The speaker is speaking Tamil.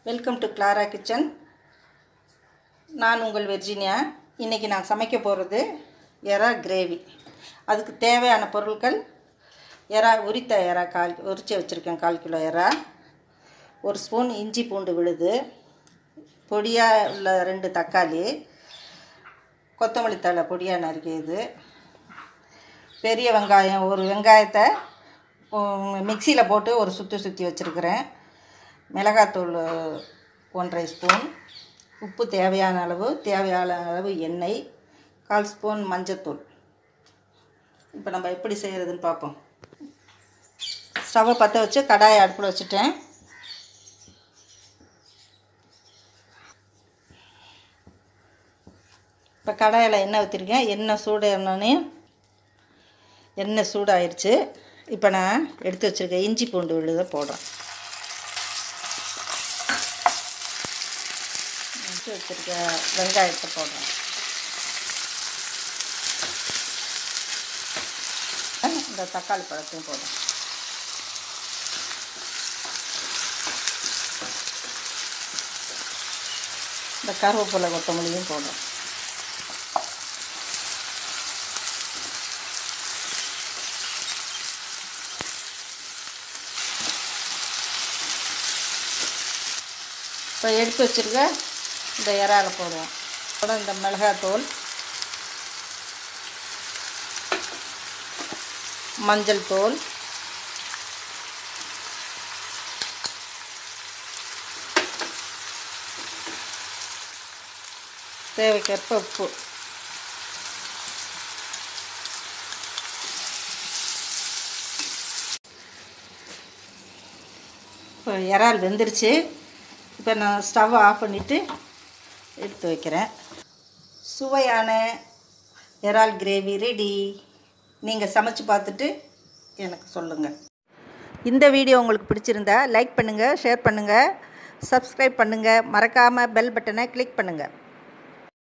வெல்கம் டு கிளாரா கிச்சன் நான் உங்கள் வெர்ஜினியா இன்றைக்கி நான் சமைக்க போகிறது எறா கிரேவி அதுக்கு தேவையான பொருட்கள் எறா உரித்த எறா கால் உரித்து வச்சுருக்கேன் கால் கிலோ எறா ஒரு ஸ்பூன் இஞ்சி பூண்டு விழுது பொடியாக உள்ள ரெண்டு தக்காளி கொத்தமல்லி தழை பொடியாக நறுக்கியது பெரிய வெங்காயம் ஒரு வெங்காயத்தை மிக்சியில் போட்டு ஒரு சுற்றி சுற்றி வச்சுருக்கிறேன் மிளகாத்தூள் ஒன்றரை ஸ்பூன் உப்பு தேவையான அளவு தேவையான அளவு எண்ணெய் கால் ஸ்பூன் மஞ்சத்தூள் இப்போ நம்ம எப்படி செய்கிறதுன்னு பார்ப்போம் ஸ்டவ்வை பற்ற வச்சு கடாயை அடுப்பில் வச்சுட்டேன் இப்போ கடாயில் எண்ணெய் ஊற்றிருக்கேன் எண்ணெய் சூடானோடனே எண்ணெய் சூடாயிருச்சு இப்போ நான் எடுத்து வச்சுருக்கேன் இஞ்சி பூண்டு விழுத போடுறேன் எடுத்து வச்சுருக்க வெங்காயத்தை போடுறேன் இந்த தக்காளி பழத்தையும் போடுறேன் இந்த கருவேப்பிலை கொத்தமல்லியும் போடுறேன் இப்போ எடுத்து வச்சுருக்க இந்த இறால போடுவோம் அப்புறம் இந்த மிளகாத்தூள் மஞ்சள் தூள் தேவைக்கேற்ப உப்பு இப்போ இறால் வெந்துருச்சு இப்போ நான் ஸ்டவ் ஆஃப் பண்ணிவிட்டு எடுத்து வைக்கிறேன் சுவையான இறால் கிரேவி ரெடி நீங்கள் சமைச்சு பார்த்துட்டு எனக்கு சொல்லுங்கள் இந்த வீடியோ உங்களுக்கு பிடிச்சிருந்தா லைக் பண்ணுங்கள் ஷேர் பண்ணுங்கள் சப்ஸ்கிரைப் பண்ணுங்கள் மறக்காமல் பெல் பட்டனை கிளிக் பண்ணுங்கள்